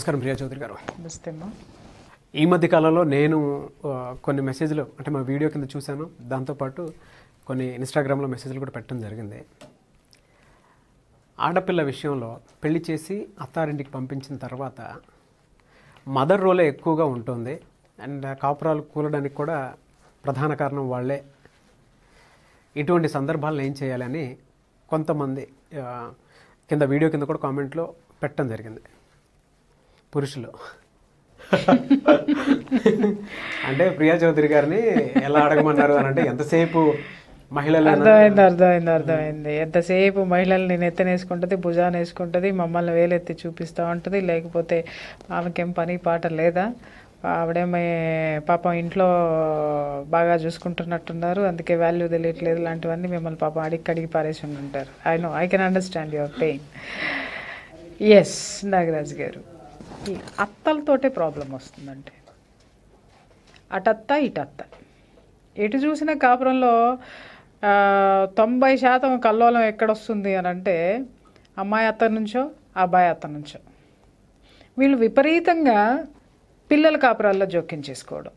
నమస్కారం ప్రియా చౌదరి గారు నమస్తే అమ్మా ఈ మధ్య కాలంలో నేను ఆ, కొన్ని మెసేజ్లు అంటే మా వీడియో కింద చూశాను దాంతోపాటు కొన్ని ఇన్స్టాగ్రామ్లో మెసేజ్లు కూడా పెట్టడం జరిగింది ఆడపిల్ల విషయంలో పెళ్లి చేసి అత్తారింటికి పంపించిన తర్వాత మదర్ రోలే ఎక్కువగా ఉంటుంది అండ్ కాపురాలు కూలడానికి కూడా ప్రధాన కారణం వాళ్ళే ఇటువంటి సందర్భాలను ఏం చేయాలని కొంతమంది ఆ, కింద వీడియో కింద కూడా కామెంట్లో పెట్టడం జరిగింది పురుషులు అంటే ప్రియా చౌదరి గారిని ఎలా అడగమన్నారు అని అంటే ఎంతసేపు మహిళలు అర్థమైంది అర్థమైంది అర్థమైంది ఎంతసేపు మహిళల్ని నెత్తనేసుకుంటుంది భుజాన్ని వేసుకుంటుంది మమ్మల్ని వేలెత్తి చూపిస్తూ ఉంటుంది లేకపోతే ఆమెకేం పని పాట లేదా ఆవిడేమే పాపం ఇంట్లో బాగా చూసుకుంటున్నట్టున్నారు అందుకే వాల్యూ తెలియట్లేదు ఇలాంటివన్నీ మిమ్మల్ని పాపం అడిగి కడిగి పారేసి ఉంటారు I know I can understand your pain yes Nagaraj garu ఈ అత్తలతోటే ప్రాబ్లం వస్తుందంటే అటత్త ఇటత్త ఎటు చూసిన కాపురంలో ఆ, తొంభై శాతం కల్లోలం ఎక్కడొస్తుంది అని అంటే అమ్మాయి అత్త నుంచో అబ్బాయి అత్త నుంచో వీళ్ళు విపరీతంగా పిల్లల కాపురాల్లో జోక్యం చేసుకోవడం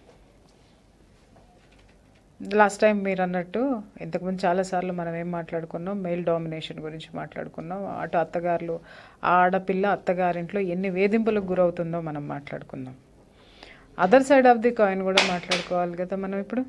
లాస్ట్ టైం మీరు అన్నట్టు ఇంతకుముందు చాలాసార్లు మనం ఏం మాట్లాడుకున్నాం మెయిల్ డామినేషన్ గురించి మాట్లాడుకున్నాం అటు అత్తగారులు ఆ ఆడపిల్ల అత్తగారింట్లో ఎన్ని వేధింపులకు గురవుతుందో మనం మాట్లాడుకున్నాం other side of the coin కూడా మాట్లాడుకోవాలి కదా మనం ఇప్పుడు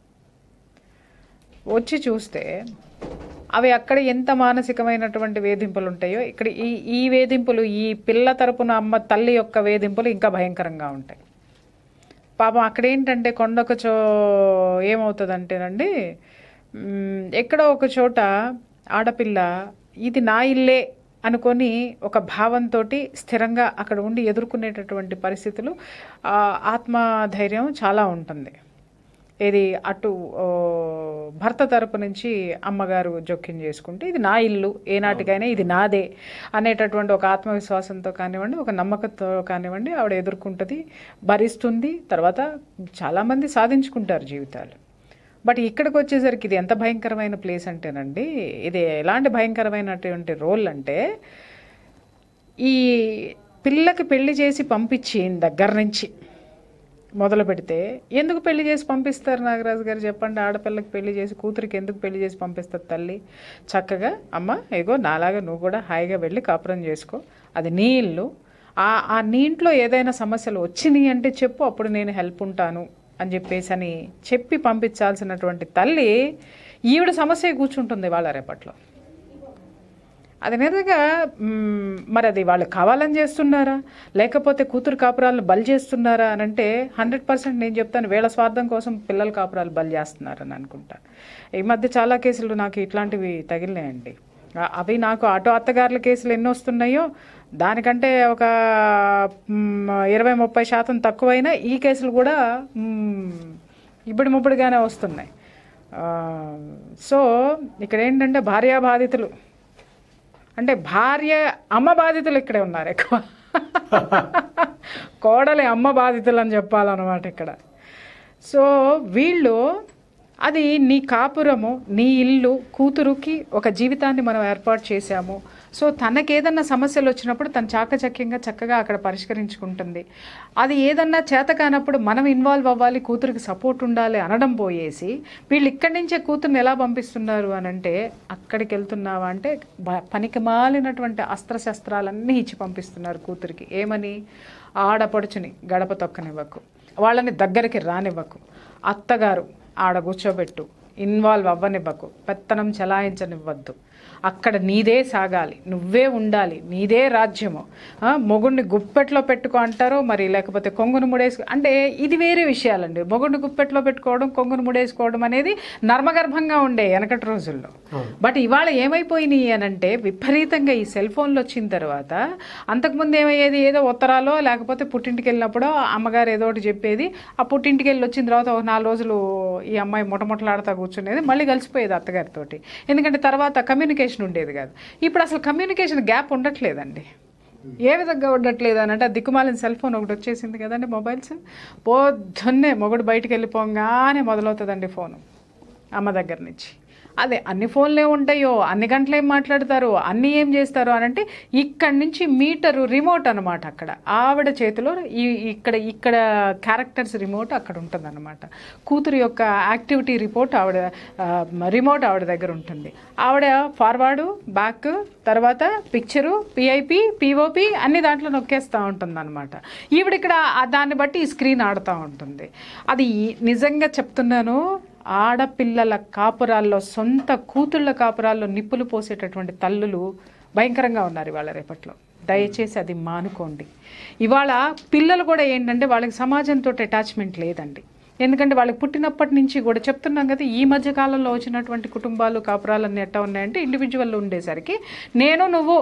వచ్చి చూస్తే అవి అక్కడ ఎంత మానసికమైనటువంటి వేధింపులు ఉంటాయో ఇక్కడ ఈ ఈ వేధింపులు ఈ పిల్ల తరపున అమ్మ తల్లి యొక్క వేధింపులు ఇంకా భయంకరంగా ఉంటాయి పాపం అక్కడ ఏంటంటే కొండొక చో ఏమవుతుందంటేనండి మ్, ఎక్కడో ఒక చోట ఆడపిల్ల ఇది నా ఇల్లే అనుకొని ఒక భావంతో స్థిరంగా అక్కడ ఉండి ఎదుర్కొనేటటువంటి పరిస్థితులు ఆ, ఆత్మధైర్యం చాలా ఉంటుంది ఇది అటు ఓ, భర్త తరపు నుంచి అమ్మగారు జోక్యం చేసుకుంటే ఇది నా ఇల్లు ఏనాటికైనా ఇది నాదే అనేటటువంటి ఒక ఆత్మవిశ్వాసంతో కానివ్వండి ఒక నమ్మకంతో కానివ్వండి ఆవిడ ఎదుర్కొంటుంది భరిస్తుంది తర్వాత చాలామంది సాధించుకుంటారు జీవితాలు బట్ ఇక్కడికి వచ్చేసరికి ఇది ఎంత భయంకరమైన ప్లేస్ అంటేనండి ఇది ఎలాంటి భయంకరమైనటువంటి రోల్ అంటే ఈ పిల్లకి పెళ్లి చేసి పంపించిన దగ్గర నుంచి మొదలు పెడితే ఎందుకు పెళ్లి చేసి పంపిస్తారు నాగరాజు గారు చెప్పండి ఆడపిల్లకి పెళ్లి చేసి కూతురికి ఎందుకు పెళ్లి చేసి పంపిస్తారు తల్లి చక్కగా అమ్మ ఇగో నాలాగా నువ్వు కూడా హాయిగా వెళ్ళి కాపురం చేసుకో అది నీ ఇల్లు ఆ ఆ నీ ఇంట్లో ఏదైనా సమస్యలు వచ్చినాయి అంటే చెప్పు అప్పుడు నేను హెల్ప్ ఉంటాను అని చెప్పేసి అని చెప్పి పంపించాల్సినటువంటి తల్లి ఈవిడ సమస్య కూర్చుంటుంది వాళ్ళ రేపట్లో అది నిజంగా మ్మ్, మరి అది వాళ్ళు కావాలని చేస్తున్నారా లేకపోతే కూతురు కాపురాలను బలి చేస్తున్నారా అని అంటే హండ్రెడ్ పర్సెంట్ నేను చెప్తాను వీళ్ళ స్వార్థం కోసం పిల్లల కాపురాలు బలి చేస్తున్నారని అనుకుంటా ఈ మధ్య చాలా కేసులు నాకు ఇట్లాంటివి తగిలినాయండి ఆ- అవి నాకు ఆటో అత్తగారుల కేసులు ఎన్ని వస్తున్నాయో దానికంటే ఒక మ్మ్, ఇరవై ముప్పై శాతం తక్కువైనా ఈ కేసులు కూడా మ్మ్, ఇప్పుడు ముప్పుడుగానే వస్తున్నాయి ఆ, సో ఇక్కడ ఏంటంటే భార్యా బాధితులు అంటే భార్య అమ్మ బాధితులు ఇక్కడే ఉన్నారు ఎక్కువ కోడలి అమ్మ బాధితులు అని చెప్పాలన్నమాట ఇక్కడ సో వీళ్ళు అది నీ కాపురము నీ ఇల్లు కూతురుకి ఒక జీవితాన్ని మనం ఏర్పాటు చేశాము సో తనకేదన్నా సమస్యలు వచ్చినప్పుడు తను చాకచక్యంగా చక్కగా అక్కడ పరిష్కరించుకుంటుంది అది ఏదన్నా చేత కానప్పుడు మనం ఇన్వాల్వ్ అవ్వాలి కూతురికి సపోర్ట్ ఉండాలి అనడం పోయేసి వీళ్ళు ఇక్కడి నుంచే కూతుర్ని ఎలా పంపిస్తున్నారు అని అంటే అక్కడికి వెళ్తున్నావా అంటే బ- పనికి మాలినటువంటి అస్త్రశస్త్రాలన్నీ ఇచ్చి పంపిస్తున్నారు కూతురికి ఏమని ఆడపడుచుని గడప తొక్కనివ్వకు వాళ్ళని దగ్గరికి రానివ్వకు అత్తగారు ఆడ కూర్చోబెట్టు ఇన్వాల్వ్ అవ్వనివ్వకు పెత్తనం చలాయించనివ్వద్దు అక్కడ నీదే సాగాలి నువ్వే ఉండాలి నీదే రాజ్యము ఆ, మొగుడిని గుప్పెట్లో పెట్టుకో అంటారో మరి లేకపోతే కొంగును ముడేసుకో అంటే ఇది వేరే విషయాలండి మొగుడిని గుప్పెట్లో పెట్టుకోవడం కొంగును ముడేసుకోవడం అనేది నర్మగర్భంగా ఉండే వెనకటి రోజుల్లో బట్ ఇవాళ ఏమైపోయినాయి అని అంటే విపరీతంగా ఈ సెల్ ఫోన్లు వచ్చిన తర్వాత అంతకుముందు ఏమయ్యేది ఏదో ఉత్తరాలో లేకపోతే పుట్టింటికి వెళ్ళినప్పుడు అమ్మగారు ఏదో ఒకటి చెప్పేది ఆ పుట్టింటికి వెళ్ళి వచ్చిన తర్వాత ఒక నాలుగు రోజులు ఈ అమ్మాయి ముటముటలాడుతా కూర్చునేది మళ్ళీ కలిసిపోయేది అత్తగారితోటి ఎందుకంటే తర్వాత కమ్యూనికేషన్ ఉండేది కాదు ఇప్పుడు అసలు కమ్యూనికేషన్ గ్యాప్ ఉండట్లేదండి ఏ విధంగా ఉండట్లేదు అని అంటే ఆ దిక్కుమాలిన సెల్ ఫోన్ ఒకటి వచ్చేసింది కదండి మొబైల్స్ పొద్దున్నే మొగుడు బయటికి వెళ్ళిపోగానే మొదలవుతుందండి ఫోను అమ్మ దగ్గర నుంచి అదే అన్ని ఫోన్లు ఏం ఉంటాయో అన్ని గంటలు ఏం మాట్లాడతారు అన్ని ఏం చేస్తారు అని అంటే ఇక్కడి నుంచి మీటరు రిమోట్ అనమాట అక్కడ ఆవిడ చేతిలో ఈ ఇక్కడ ఇక్కడ క్యారెక్టర్స్ రిమోట్ అక్కడ ఉంటుందన్నమాట కూతురు యొక్క యాక్టివిటీ రిపోర్ట్ ఆవిడ ఆ, రిమోట్ ఆవిడ దగ్గర ఉంటుంది ఆవిడ ఫార్వర్డు బ్యాక్ తర్వాత పిక్చరు పిఐపి పిఓపి అన్ని దాంట్లో నొక్కేస్తూ ఉంటుంది అనమాట ఈవిడ ఇక్కడ ఆ దాన్ని బట్టి ఈ స్క్రీన్ ఆడుతూ ఉంటుంది అది నిజంగా చెప్తున్నాను ఆడపిల్లల కాపురాల్లో సొంత కూతుళ్ళ కాపురాల్లో నిప్పులు పోసేటటువంటి తల్లులు భయంకరంగా ఉన్నారు ఇవాళ రేపట్లో దయచేసి అది మానుకోండి ఇవాళ పిల్లలు కూడా ఏంటంటే వాళ్ళకి సమాజంతో అటాచ్మెంట్ లేదండి ఎందుకంటే వాళ్ళకి పుట్టినప్పటి నుంచి కూడా చెప్తున్నాం కదా ఈ మధ్య కాలంలో వచ్చినటువంటి కుటుంబాలు కాపురాలన్నీ ఎట్టా ఉన్నాయంటే ఇండివిజువల్ ఉండేసరికి నేను నువ్వు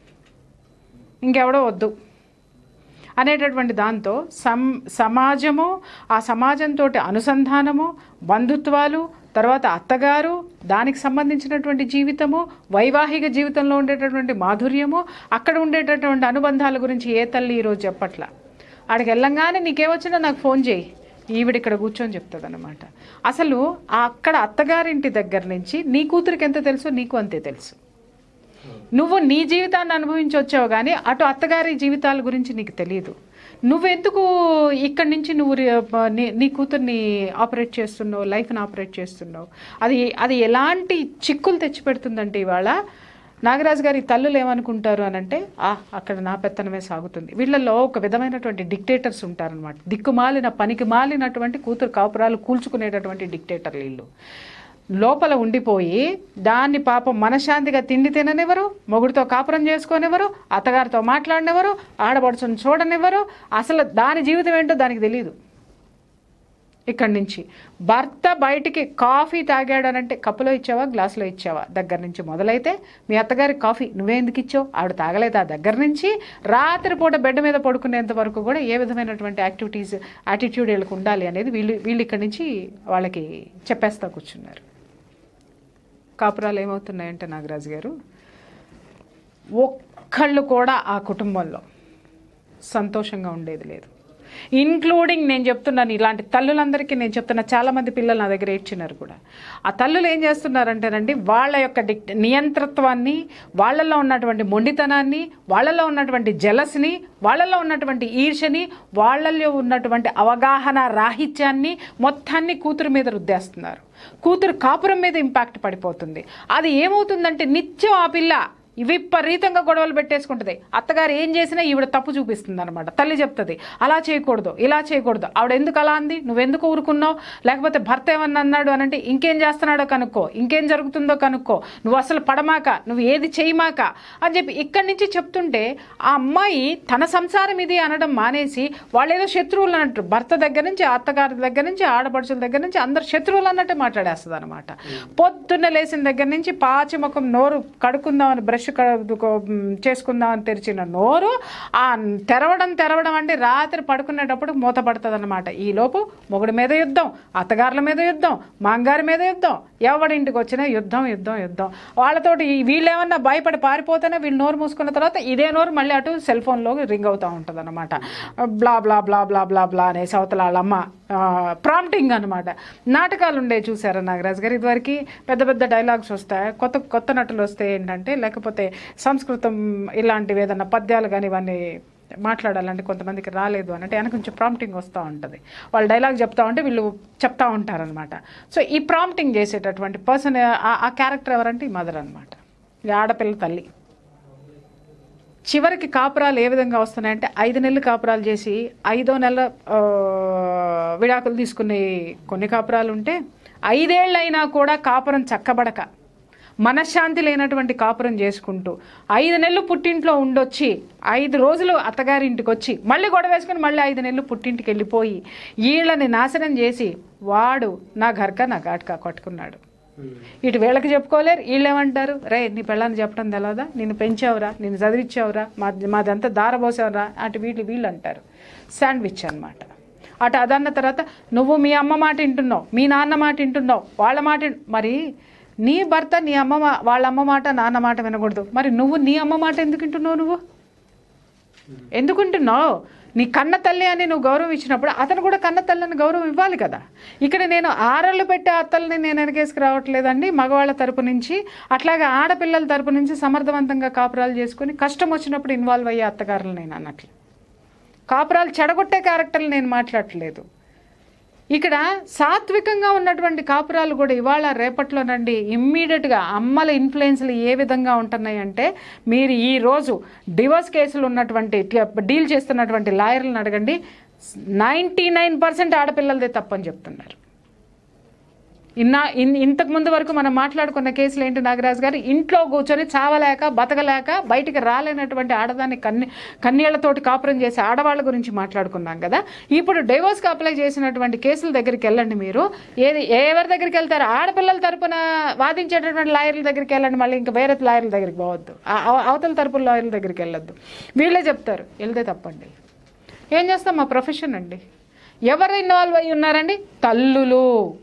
ఇంకెవడో వద్దు అనేటటువంటి దాంతో సం సమాజము ఆ సమాజంతో అనుసంధానము బంధుత్వాలు తర్వాత అత్తగారు దానికి సంబంధించినటువంటి జీవితము వైవాహిక జీవితంలో ఉండేటటువంటి మాధుర్యము అక్కడ ఉండేటటువంటి అనుబంధాల గురించి ఏ తల్లి ఈరోజు చెప్పట్లా ఆడికి వెళ్ళంగానే నీకేమొచ్చినా నాకు ఫోన్ చేయి ఈవిడ ఇక్కడ కూర్చొని చెప్తుంది అనమాట అసలు ఆ అక్కడ అత్తగారింటి దగ్గర నుంచి నీ కూతురికి ఎంత తెలుసో నీకు అంతే తెలుసు నువ్వు నీ జీవితాన్ని అనుభవించి వచ్చావు కానీ అటు అత్తగారి జీవితాల గురించి నీకు తెలియదు నువ్వెందుకు ఇక్కడి నుంచి నువ్వు రి- నీ నీ కూతుర్ని ఆపరేట్ చేస్తున్నావు లైఫ్ని ఆపరేట్ చేస్తున్నావు అది అది ఎలాంటి చిక్కులు తెచ్చిపెడుతుందంటే ఇవాళ నాగరాజు గారి తల్లులు ఏమనుకుంటారు అని అంటే ఆ అక్కడ నా పెత్తనమే సాగుతుంది వీళ్ళల్లో ఒక విధమైనటువంటి డిక్టేటర్స్ ఉంటారనమాట దిక్కుమాలిన పనికి మాలినటువంటి కూతురు కాపురాలు కూల్చుకునేటటువంటి డిక్టేటర్లు వీళ్ళు లోపల ఉండిపోయి దాన్ని పాపం మనశ్శాంతిగా తిండి తిననివ్వరు మొగుడితో కాపురం చేసుకోనివ్వరు అత్తగారితో మాట్లాడనివ్వరు ఆడపడుచుని చూడనివ్వరు అసలు దాని జీవితం ఏంటో దానికి తెలియదు ఇక్కడి నుంచి భర్త బయటికి కాఫీ తాగాడనంటే కప్పులో ఇచ్చావా గ్లాసులో ఇచ్చావా దగ్గర నుంచి మొదలైతే మీ అత్తగారి కాఫీ నువ్వే ఎందుకు ఇచ్చావు ఆవిడ తాగలేదు ఆ దగ్గర నుంచి రాత్రిపూట బెడ్ మీద పడుకునేంత వరకు కూడా ఏ విధమైనటువంటి యాక్టివిటీస్ యాటిట్యూడ్ వీళ్ళకి ఉండాలి అనేది వీళ్ళు వీళ్ళు ఇక్కడి నుంచి వాళ్ళకి చెప్పేస్తా కూర్చున్నారు కాపురాలు ఏమవుతున్నాయంటే నాగరాజు గారు ఒక్కళ్ళు కూడా ఆ కుటుంబంలో సంతోషంగా ఉండేది లేదు ఇన్క్లూడింగ్ నేను చెప్తున్నాను ఇలాంటి తల్లులందరికీ నేను చెప్తున్నా చాలామంది పిల్లలు నా దగ్గర ఏడ్చినారు కూడా ఆ తల్లులు ఏం చేస్తున్నారంటేనండి వాళ్ళ యొక్క డిక్ నియంత్రత్వాన్ని వాళ్ళల్లో ఉన్నటువంటి మొండితనాన్ని వాళ్ళలో ఉన్నటువంటి జలస్ని వాళ్ళలో ఉన్నటువంటి ఈర్షని వాళ్ళల్లో ఉన్నటువంటి అవగాహన రాహిత్యాన్ని మొత్తాన్ని కూతురు మీద రుద్దేస్తున్నారు కూతురు కాపురం మీద ఇంపాక్ట్ పడిపోతుంది అది ఏమవుతుందంటే నిత్యం ఆ పిల్ల విపరీతంగా గొడవలు పెట్టేసుకుంటుంది అత్తగారు ఏం చేసినా ఈవిడ తప్పు చూపిస్తుంది అనమాట తల్లి చెప్తుంది అలా చేయకూడదు ఇలా చేయకూడదు ఆవిడ ఎందుకు అలా అంది నువ్వెందుకు ఊరుకున్నావు లేకపోతే భర్త ఏమన్నా అన్నాడు అని అంటే ఇంకేం చేస్తున్నాడో కనుక్కో ఇంకేం జరుగుతుందో కనుక్కో నువ్వు అసలు పడమాక నువ్వు ఏది చేయమాక అని చెప్పి ఇక్కడి నుంచి చెప్తుంటే ఆ అమ్మాయి తన సంసారం ఇది అనడం మానేసి వాళ్ళు ఏదో శత్రువులు అన్నట్టు భర్త దగ్గర నుంచి అత్తగారి దగ్గర నుంచి ఆడపడుచుల దగ్గర నుంచి అందరు శత్రువులు అన్నట్టే మాట్లాడేస్తుంది అనమాట పొద్దున్న లేచిన దగ్గర నుంచి పాచి ముఖం నోరు కడుక్కుందామని బ్రష్ చేసుకుందామని తెరిచిన నోరు ఆ తెరవడం తెరవడం అంటే రాత్రి పడుకునేటప్పుడు మూత పడుతుంది అనమాట ఈలోపు మొగుడి మీద యుద్ధం అత్తగారుల మీద యుద్ధం మాంగారి మీద యుద్ధం ఎవడింటికి వచ్చినా యుద్ధం యుద్ధం యుద్ధం వాళ్ళతోటి ఈ వీళ్ళు ఏమన్నా భయపడి పారిపోతేనే వీళ్ళు నోరు మూసుకున్న తర్వాత ఇదే నోరు మళ్ళీ అటు సెల్ ఫోన్లో రింగ్ అవుతూ ఉంటుంది అనమాట బ్లా బ్లా బ్లా బ్లా బ్లా బ్లా అనేసి అవతల వాళ్ళమ్మ ప్రాంప్టింగ్ అనమాట నాటకాలు ఉండే చూసారా నాగరాజు గారు ఇదివరకు పెద్ద పెద్ద డైలాగ్స్ వస్తాయి కొత్త కొత్త నటులు వస్తే ఏంటంటే లేకపోతే సంస్కృతం ఇలాంటివి ఏదన్నా పద్యాలు కానీ ఇవన్నీ మాట్లాడాలంటే కొంతమందికి రాలేదు అని అంటే వెనక కొంచెం ప్రాంప్టింగ్ వస్తూ ఉంటుంది వాళ్ళు డైలాగ్ చెప్తా ఉంటే వీళ్ళు చెప్తా ఉంటారనమాట సో ఈ ప్రాంప్టింగ్ చేసేటటువంటి పర్సన్ ఆ క్యారెక్టర్ ఎవరంటే ఈ మదర్ అనమాట ఈ ఆడపిల్ల తల్లి చివరికి కాపురాలు ఏ విధంగా వస్తున్నాయంటే ఐదు నెలలు కాపురాలు చేసి ఐదో నెల ఆ, విడాకులు తీసుకునే కొన్ని కాపురాలు ఉంటే ఐదేళ్ళైనా కూడా కాపురం చక్కబడక మనశ్శాంతి లేనటువంటి కాపురం చేసుకుంటూ ఐదు నెలలు పుట్టింట్లో ఉండొచ్చి ఐదు రోజులు అత్తగారింటికి వచ్చి మళ్ళీ గొడవ వేసుకుని మళ్ళీ ఐదు నెలలు పుట్టింటికి వెళ్ళిపోయి వీళ్ళని నాశనం చేసి వాడు నా ఘర్క నా ఘాట్కా కొట్టుకున్నాడు ఇటు వీళ్ళకి చెప్పుకోలేరు వీళ్ళు ఏమంటారు రే నీ పిల్లని చెప్పడం తెలవదా నిన్ను పెంచావురా నిన్ను చదివించావురా మా మాదంతా దారబోసావురా అటు వీళ్ళు వీళ్ళు అంటారు శాండ్విచ్ అన్నమాట అటు అదన్న తర్వాత నువ్వు మీ అమ్మ మాట వింటున్నావు మీ నాన్న మాట వింటున్నావు వాళ్ళ మాట విన్- మరి నీ భర్త నీ అమ్మ మా- వాళ్ళ అమ్మ మాట నాన్న మాట వినకూడదు మరి నువ్వు నీ అమ్మ మాట ఎందుకు వింటున్నావు నువ్వు ఎందుకుంటున్నావు నీ కన్న తల్లి అని నువ్వు గౌరవం ఇచ్చినప్పుడు అతను కూడా కన్న తల్లిని గౌరవం ఇవ్వాలి కదా ఇక్కడ నేను ఆరళ్ళు పెట్టే అత్తల్ని నేను వెనకేసుకు రావట్లేదండి మగవాళ్ళ తరపు నుంచి అట్లాగే ఆడపిల్లల తరపు నుంచి సమర్థవంతంగా కాపురాలు చేసుకుని కష్టం వచ్చినప్పుడు ఇన్వాల్వ్ అయ్యే అత్తగారులు నేను అన్నట్లు కాపురాలు చెడగొట్టే క్యారెక్టర్లు నేను మాట్లాడట్లేదు ఇక్కడ సాత్వికంగా ఉన్నటువంటి కాపురాలు కూడా ఇవాళ రేపట్లోనండి ఇమ్మీడియట్గా అమ్మల ఇన్ఫ్లుయెన్స్లు ఏ విధంగా ఉంటున్నాయి అంటే మీరు ఈ రోజు డివోర్స్ కేసులు ఉన్నటువంటి డీల్ చేస్తున్నటువంటి లాయర్లను అడగండి నైంటీ నైన్ పర్సెంట్ ఆడపిల్లలదే తప్పని చెప్తున్నారు ఇన్నా ఇన్ ఇంతకు ముందు వరకు మనం మాట్లాడుకున్న కేసులు ఏంటి నాగరాజు గారు ఇంట్లో కూర్చొని చావలేక బతకలేక బయటికి రాలేనటువంటి ఆడదాన్ని కన్ని కన్యళ్లతోటి కాపురం చేసే ఆడవాళ్ళ గురించి మాట్లాడుకున్నాం కదా ఇప్పుడు డైవోర్స్కి అప్లై చేసినటువంటి కేసుల దగ్గరికి వెళ్ళండి మీరు ఏది ఎవరి దగ్గరికి వెళ్తారు ఆడపిల్లల తరపున వాదించేటటువంటి లాయర్ల దగ్గరికి వెళ్ళండి మళ్ళీ ఇంకా వేరే లాయర్ల దగ్గరికి పోవద్దు ఆ- అవ- అవతల తరపున లాయర్ల దగ్గరికి వెళ్ళొద్దు వీళ్ళే చెప్తారు వెళ్తే తప్పండి ఏం చేస్తాం మా ప్రొఫెషన్ అండి ఎవరు ఇన్వాల్వ్ అయి ఉన్నారండి తల్లులు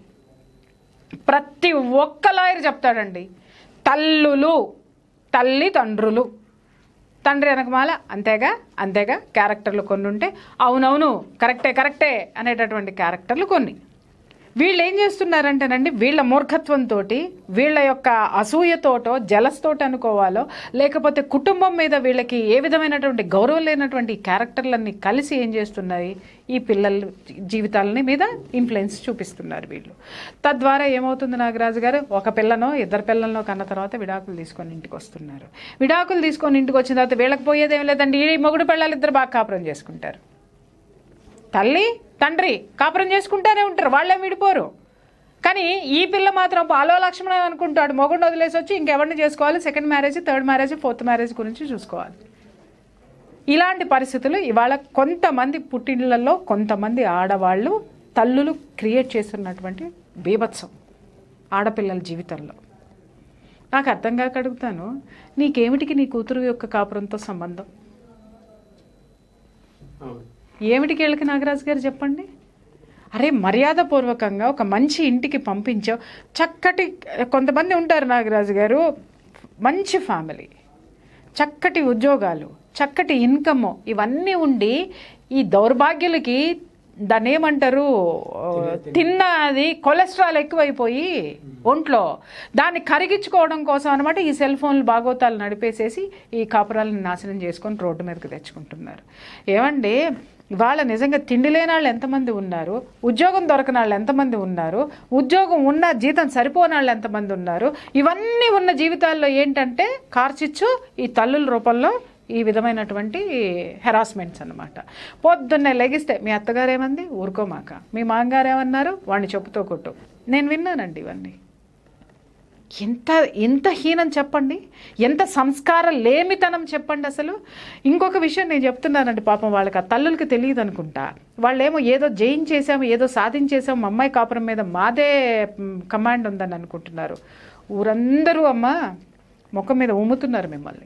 ప్రతి ఒక్క లాయర్ చెప్తాడండి తల్లులు తల్లి తండ్రులు తండ్రి వెనకమాల అంతేగా అంతేగా క్యారెక్టర్లు కొన్ని ఉంటే అవునవును కరెక్టే కరెక్టే అనేటటువంటి క్యారెక్టర్లు కొన్ని వీళ్ళు ఏం చేస్తున్నారంటేనండి వీళ్ళ మూర్ఖత్వంతో వీళ్ళ యొక్క అసూయతోటో జలస్తోటి అనుకోవాలో లేకపోతే కుటుంబం మీద వీళ్ళకి ఏ విధమైనటువంటి గౌరవం లేనటువంటి క్యారెక్టర్లన్నీ కలిసి ఏం చేస్తున్నాయి ఈ పిల్లల జీవితాలని మీద ఇన్ఫ్లుయెన్స్ చూపిస్తున్నారు వీళ్ళు తద్వారా ఏమవుతుంది నాగరాజు గారు ఒక పిల్లనో ఇద్దరు పిల్లలనో కన్న తర్వాత విడాకులు తీసుకొని ఇంటికి వస్తున్నారు విడాకులు తీసుకొని ఇంటికి వచ్చిన తర్వాత వీళ్ళకి పోయేది ఏం లేదండి ఈ మొగుడు పిల్లలు ఇద్దరు బాగా కాపురం చేసుకుంటారు తల్లి తండ్రి కాపురం చేసుకుంటానే ఉంటారు వాళ్ళేం విడిపోరు కానీ ఈ పిల్ల మాత్రం పాలో లక్ష్మణ అనుకుంటాడు మొగుడిని వదిలేసి వచ్చి ఇంకెవరిని చేసుకోవాలి second marriage third marriage fourth marriage గురించి చూసుకోవాలి ఇలాంటి పరిస్థితులు ఇవాళ కొంతమంది పుట్టిళ్ళల్లో కొంతమంది ఆడవాళ్ళు తల్లులు క్రియేట్ చేస్తున్నటువంటి బీభత్సం ఆడపిల్లల జీవితంలో నాకు అర్థం కాక అడుగుతాను నీకేమిటికి నీ కూతురు యొక్క కాపురంతో సంబంధం ఏమిటికి వీళ్ళకి నాగరాజు గారు చెప్పండి అరే మర్యాదపూర్వకంగా ఒక మంచి ఇంటికి పంపించావు చక్కటి కొంతమంది ఉంటారు నాగరాజు గారు మంచి ఫ్యామిలీ చక్కటి ఉద్యోగాలు చక్కటి ఇన్కమ్ ఇవన్నీ ఉండి ఈ దౌర్భాగ్యులకి దాన్ని ఏమంటారు తిన్నది కొలెస్ట్రాల్ ఎక్కువైపోయి ఒంట్లో దాన్ని కరిగించుకోవడం కోసం అనమాట ఈ సెల్ ఫోన్లు బాగోతాలు నడిపేసేసి ఈ కాపురాలను నాశనం చేసుకొని రోడ్డు మీదకి తెచ్చుకుంటున్నారు ఏమండి ఇవాళ నిజంగా తిండి లేని వాళ్ళు ఎంతమంది ఉన్నారు ఉద్యోగం దొరకని వాళ్ళు ఎంతమంది ఉన్నారు ఉద్యోగం ఉన్న జీతం సరిపోని వాళ్ళు ఎంతమంది ఉన్నారు ఇవన్నీ ఉన్న జీవితాల్లో ఏంటంటే కార్చిచ్చు ఈ తల్లుల రూపంలో ఈ విధమైనటువంటి హెరాస్మెంట్స్ అన్నమాట పొద్దున్నే లెగిస్తే మీ అత్తగారు ఏమంది ఊరుకోమాక మీ మామగారు ఏమన్నారు వాడిని చెప్పుతో కొట్టు నేను విన్నానండి ఇవన్నీ ఎంత ఎంత హీనం చెప్పండి ఎంత సంస్కారం లేమితనం చెప్పండి అసలు ఇంకొక విషయం నేను చెప్తున్నానండి పాపం వాళ్ళకి ఆ తల్లులకి తెలియదు అనుకుంటా వాళ్ళేమో ఏదో జయించేసాము ఏదో సాధించేసాము మా అమ్మాయి కాపురం మీద మాదే మ్, కమాండ్ ఉందని అనుకుంటున్నారు ఊరందరూ అమ్మ ముఖం మీద ఉమ్ముతున్నారు మిమ్మల్ని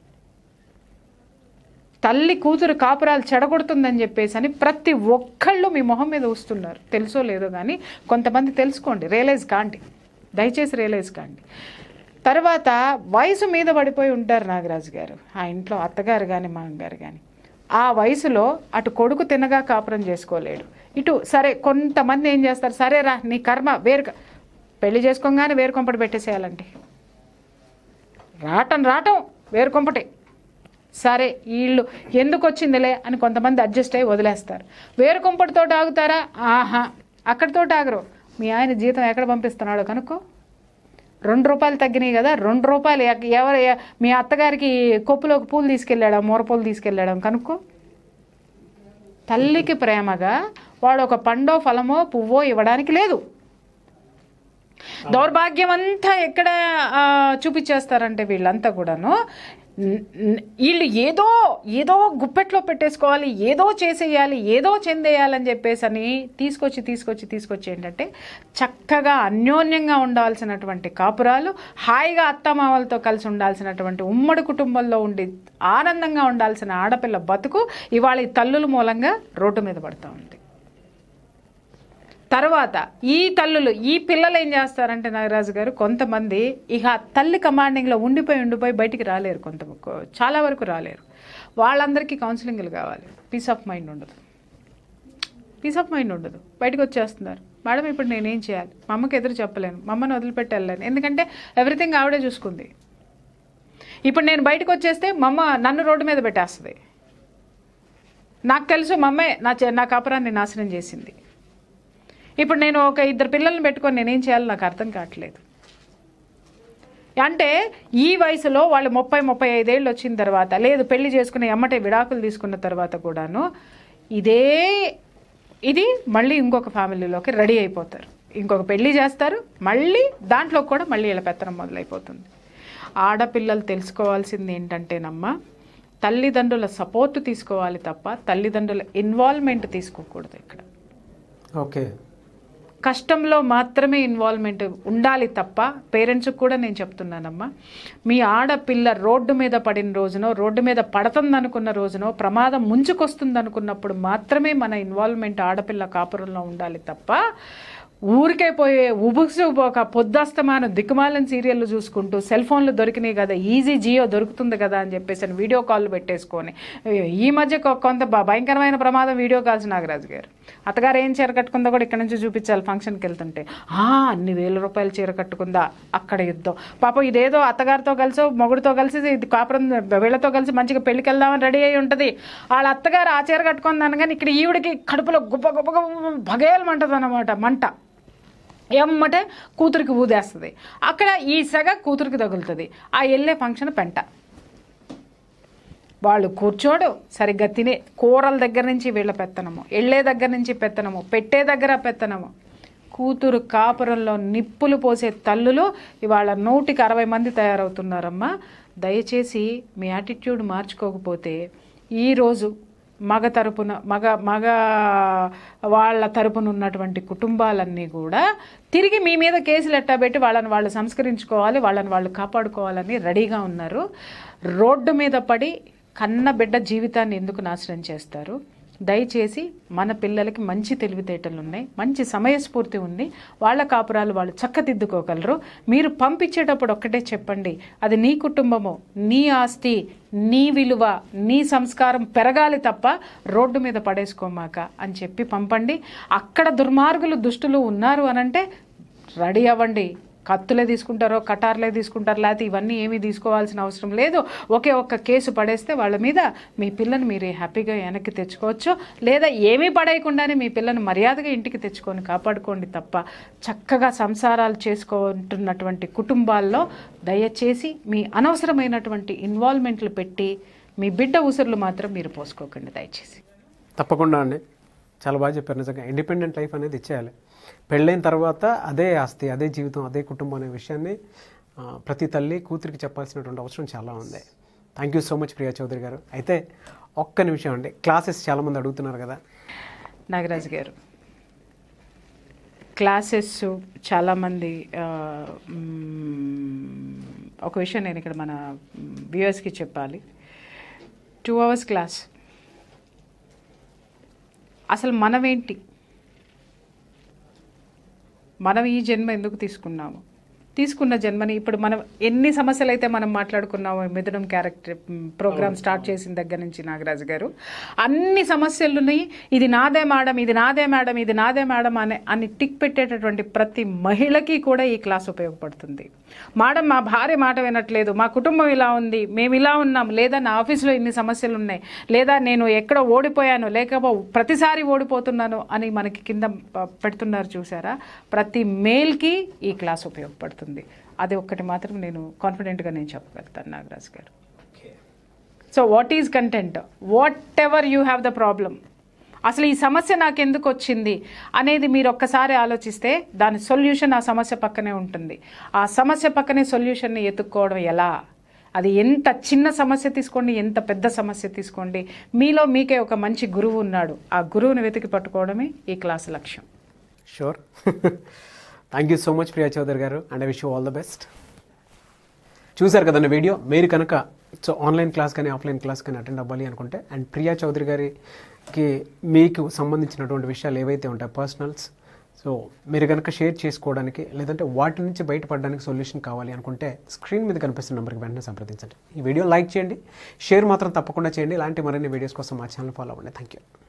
తల్లి కూతురు కాపురాలు చెడగొడుతుందని చెప్పేసి అని ప్రతి ఒక్కళ్ళు మీ మొహం మీద వస్తున్నారు తెలుసో లేదో కానీ కొంతమంది తెలుసుకోండి రియలైజ్ కాండి దయచేసి రియలైజ్ కాండి తర్వాత వయసు మీద పడిపోయి ఉంటారు నాగరాజు గారు ఆ ఇంట్లో అత్తగారు కానీ మామగారు కానీ ఆ వయసులో అటు కొడుకు తినగా కాపురం చేసుకోలేడు ఇటు సరే కొంతమంది ఏం చేస్తారు సరే రా నీ కర్మ వేరు పెళ్లి చేసుకోగానే వేరు కొంపటి పెట్టేసేయాలండి రావటం రావటం వేరు కొంపటి సరే వీళ్ళు ఎందుకు వచ్చిందిలే అని కొంతమంది అడ్జస్ట్ అయ్యి వదిలేస్తారు వేరు కొంపటితో ఆగుతారా ఆహా అక్కడితో ఆగరు మీ ఆయన జీతం ఎక్కడ పంపిస్తున్నాడో కనుక్కో రెండు రూపాయలు తగ్గినాయి కదా రెండు రూపాయలు ఎక్- ఎవరు ఎ- మీ అత్తగారికి కొప్పులోకి పూలు తీసుకెళ్ళాడా మూరపూలు తీసుకెళ్ళాడా కనుక్కో తల్లికి ప్రేమగా వాడు ఒక పండో ఫలమో పువ్వో ఇవ్వడానికి లేదు దౌర్భాగ్యం అంతా ఎక్కడ ఆ, చూపించేస్తారంటే వీళ్ళంతా కూడాను న్- న్- వీళ్ళు ఏదో ఏదో గుప్పెట్లో పెట్టేసుకోవాలి ఏదో చేసేయాలి ఏదో చెందేయాలని చెప్పేసి అని తీసుకొచ్చి తీసుకొచ్చి తీసుకొచ్చి ఏంటంటే చక్కగా అన్యోన్యంగా ఉండాల్సినటువంటి కాపురాలు హాయిగా అత్తమామలతో కలిసి ఉండాల్సినటువంటి ఉమ్మడి కుటుంబంలో ఉండి ఆనందంగా ఉండాల్సిన ఆడపిల్ల బతుకు ఇవాళ ఈ తల్లుల మూలంగా రోడ్డు మీద పడుతూ ఉంది తర్వాత ఈ తల్లులు ఈ పిల్లలు ఏం చేస్తారంటే నాగరాజు గారు కొంతమంది ఇక ఆ తల్లి కమాండింగ్లో ఉండిపోయి ఉండిపోయి బయటికి రాలేరు కొంత చాలా వరకు రాలేరు వాళ్ళందరికీ కౌన్సిలింగ్లు కావాలి పీస్ ఆఫ్ మైండ్ ఉండదు పీస్ ఆఫ్ మైండ్ ఉండదు బయటకు వచ్చేస్తున్నారు మేడం ఇప్పుడు నేనేం చేయాలి మా అమ్మకి ఎదురు చెప్పలేను మా అమ్మని వదిలిపెట్టి వెళ్ళలేను ఎందుకంటే ఎవ్రీథింగ్ ఆవిడే చూసుకుంది ఇప్పుడు నేను బయటకు వచ్చేస్తే మా అమ్మ నన్ను రోడ్డు మీద పెట్టేస్తుంది నాకు తెలుసు మా అమ్మే నా చే- నా కాపురాన్ని నాశనం చేసింది ఇప్పుడు నేను ఒక ఇద్దరు పిల్లల్ని పెట్టుకొని నేనేం చేయాలో నాకు అర్థం కావట్లేదు అంటే ఈ వయసులో వాళ్ళు ముప్పై ముప్పై ఐదేళ్ళు వచ్చిన తర్వాత లేదు పెళ్లి చేసుకుని ఎమ్మటే విడాకులు తీసుకున్న తర్వాత కూడాను ఇదే ఇది మళ్ళీ ఇంకొక ఫ్యామిలీలోకి రెడీ అయిపోతారు ఇంకొక పెళ్లి చేస్తారు మళ్ళీ దాంట్లో కూడా మళ్ళీ ఇలా పెత్తనం మొదలైపోతుంది ఆడపిల్లలు తెలుసుకోవాల్సింది ఏంటంటేనమ్మా తల్లిదండ్రుల సపోర్ట్ తీసుకోవాలి తప్ప తల్లిదండ్రుల ఇన్వాల్వ్మెంట్ తీసుకోకూడదు ఇక్కడ ఓకే కష్టంలో మాత్రమే ఇన్వాల్వ్మెంట్ ఉండాలి తప్ప పేరెంట్స్కి కూడా నేను చెప్తున్నానమ్మా మీ ఆడపిల్ల రోడ్డు మీద పడిన రోజునో రోడ్డు మీద పడుతుందనుకున్న రోజునో ప్రమాదం ముంచుకొస్తుంది అనుకున్నప్పుడు మాత్రమే మన ఇన్వాల్వ్మెంట్ ఆడపిల్ల కాపురంలో ఉండాలి తప్ప ఊరికే పోయే ఉబుక్సు ఒక పొద్దస్తమాన దిక్కుమాలని సీరియల్లు చూసుకుంటూ సెల్ ఫోన్లు దొరికినాయి కదా ఈజీ జియో దొరుకుతుంది కదా అని చెప్పేసి అని వీడియో కాల్ పెట్టేసుకొని ఈ మధ్య కొ- కొంత భ- భయంకరమైన ప్రమాదం వీడియో కాల్స్ నాగరాజు గారు అత్తగారు ఏం చీర కట్టుకుందో కూడా ఇక్కడ నుంచి చూపించాలి ఫంక్షన్కి వెళ్తుంటే ఆ అన్ని వేల రూపాయల చీర కట్టుకుందా అక్కడ యుద్ధం పాపం ఇదేదో అత్తగారితో కలిసి మొగుడితో కలిసి ఇది కాపురం వీళ్ళతో కలిసి మంచిగా పెళ్ళికి వెళ్దామని రెడీ అయి ఉంటుంది వాళ్ళ అత్తగారు ఆ చీర కట్టుకుంది అనగానే ఇక్కడ ఈవిడికి కడుపులో గుప్ప గుప్ప గుప్ప భగేలమంటది అనమాట మంట ఎమ్మటే కూతురికి ఊదేస్తుంది అక్కడ ఈ సెగ కూతురికి తగులుతుంది ఆ వెళ్ళే ఫంక్షన్ పెంట వాళ్ళు కూర్చోడు సరిగ్గా తినే కూరల దగ్గర నుంచి వీళ్ళ పెత్తనము వెళ్ళే దగ్గర నుంచి పెత్తనము పెట్టే దగ్గర పెత్తనము కూతురు కాపురంలో నిప్పులు పోసే తల్లులు ఇవాళ నూటికి అరవై మంది తయారవుతున్నారమ్మా దయచేసి మీ యాటిట్యూడ్ మార్చుకోకపోతే ఈరోజు మగ తరపున మగ మగ వాళ్ళ తరపున ఉన్నటువంటి కుటుంబాలన్నీ కూడా తిరిగి మీ మీద కేసులు ఎట్టాబెట్టి వాళ్ళని వాళ్ళు సంస్కరించుకోవాలి వాళ్ళని వాళ్ళు కాపాడుకోవాలని రెడీగా ఉన్నారు రోడ్డు మీద పడి కన్న బిడ్డ జీవితాన్ని ఎందుకు నాశనం చేస్తారు దయచేసి మన పిల్లలకి మంచి తెలివితేటలు ఉన్నాయి మంచి సమయస్ఫూర్తి ఉంది వాళ్ళ కాపురాలు వాళ్ళు చక్కదిద్దుకోగలరు మీరు పంపించేటప్పుడు ఒక్కటే చెప్పండి అది నీ కుటుంబము నీ ఆస్తి నీ విలువ నీ సంస్కారం పెరగాలి తప్ప రోడ్డు మీద పడేసుకోమాక అని చెప్పి పంపండి అక్కడ దుర్మార్గులు దుష్టులు ఉన్నారు అనంటే రెడీ అవ్వండి కత్తులే తీసుకుంటారో కటార్లే తీసుకుంటారో లేకపోతే ఇవన్నీ ఏమీ తీసుకోవాల్సిన అవసరం లేదు ఒకే ఒక్క కేసు పడేస్తే వాళ్ళ మీద మీ పిల్లని మీరు హ్యాపీగా వెనక్కి తెచ్చుకోవచ్చు లేదా ఏమీ పడేయకుండానే మీ పిల్లని మర్యాదగా ఇంటికి తెచ్చుకొని కాపాడుకోండి తప్ప చక్కగా సంసారాలు చేసుకుంటున్నటువంటి కుటుంబాల్లో దయచేసి మీ అనవసరమైనటువంటి ఇన్వాల్వ్మెంట్లు పెట్టి మీ బిడ్డ ఉసురులు మాత్రం మీరు పోసుకోకండి దయచేసి తప్పకుండా అండి చాలా బాగా చెప్పారు నిజంగా ఇండిపెండెంట్ లైఫ్ అనేది ఇచ్చేయాలి పెళ్ళైన తర్వాత అదే ఆస్తి అదే జీవితం అదే కుటుంబం అనే విషయాన్ని ఆ, ప్రతి తల్లి కూతురికి చెప్పాల్సినటువంటి అవసరం చాలా ఉంది thank you so much Priya Chowdary garu అయితే ఒక్క నిమిషం అండి క్లాసెస్ చాలామంది అడుగుతున్నారు కదా నాగరాజు గారు క్లాసెస్ చాలామంది ఆ, మ్, ఒక విషయం నేను ఇక్కడ మన వ్యూవర్స్కి చెప్పాలి టూ అవర్స్ క్లాస్ అసలు మనమేంటి మనం ఈ జన్మ ఎందుకు తీసుకున్నాము తీసుకున్న జన్మని ఇప్పుడు మనం ఎన్ని సమస్యలు అయితే మనం మాట్లాడుకున్నామో ఈ మిథునం క్యారెక్టర్ ప్రోగ్రామ్ స్టార్ట్ చేసిన దగ్గర నుంచి నాగరాజు గారు అన్ని సమస్యలుని ఇది నాదే మేడం ఇది నాదే మేడం ఇది నాదే మేడం అనే అని టిక్ పెట్టేటటువంటి ప్రతి మహిళకి కూడా ఈ క్లాస్ ఉపయోగపడుతుంది మేడం మా భార్య మాట వినట్లేదు మా కుటుంబం ఇలా ఉంది మేము ఇలా ఉన్నాం లేదా నా ఆఫీస్లో ఇన్ని సమస్యలు ఉన్నాయి లేదా నేను ఎక్కడ ఓడిపోయాను లేకపో ప్రతిసారి ఓడిపోతున్నాను అని మనకి కింద ప- పెడుతున్నారు చూసారా ప్రతి మేల్కి ఈ క్లాస్ ఉపయోగపడుతుంది అది ఒక్కటి మాత్రం నేను కాన్ఫిడెంట్గా నేను చెప్పగలుగుతాను Nagaraj garu so what is content whatever you have the problem అసలు ఈ సమస్య నాకు ఎందుకు వచ్చింది అనేది మీరు ఒక్కసారి ఆలోచిస్తే దాని సొల్యూషన్ ఆ సమస్య పక్కనే ఉంటుంది ఆ సమస్య పక్కనే సొల్యూషన్ని ఎత్తుక్కోవడం ఎలా అది ఎంత చిన్న సమస్య తీసుకోండి ఎంత పెద్ద సమస్య తీసుకోండి మీలో మీకే ఒక మంచి గురువు ఉన్నాడు ఆ గురువుని వెతికి పట్టుకోవడమే ఈ క్లాస్ లక్ష్యం sure thank you so much Priya Chowdary garu and I wish you all the best చూశారు కదండి వీడియో మీరు కనుక సో ఆన్లైన్ క్లాస్ కానీ ఆఫ్లైన్ క్లాస్ కానీ అటెండ్ అవ్వాలి అనుకుంటే అండ్ ప్రియా చౌదరి గారికి మీకు సంబంధించినటువంటి విషయాలు ఏవైతే ఉంటాయో పర్సనల్స్ సో మీరు కనుక షేర్ చేసుకోవడానికి లేదంటే వాటి నుంచి బయటపడడానికి సొల్యూషన్ కావాలి అనుకుంటే స్క్రీన్ మీద కనిపిస్తున్న నెంబర్కి వెంటనే సంప్రదించండి ఈ వీడియో లైక్ చేయండి షేర్ మాత్రం తప్పకుండా చేయండి ఇలాంటి మరిన్ని వీడియోస్ కోసం మా ఛానల్ ఫాలో అవ్వండి థ్యాంక్ యూ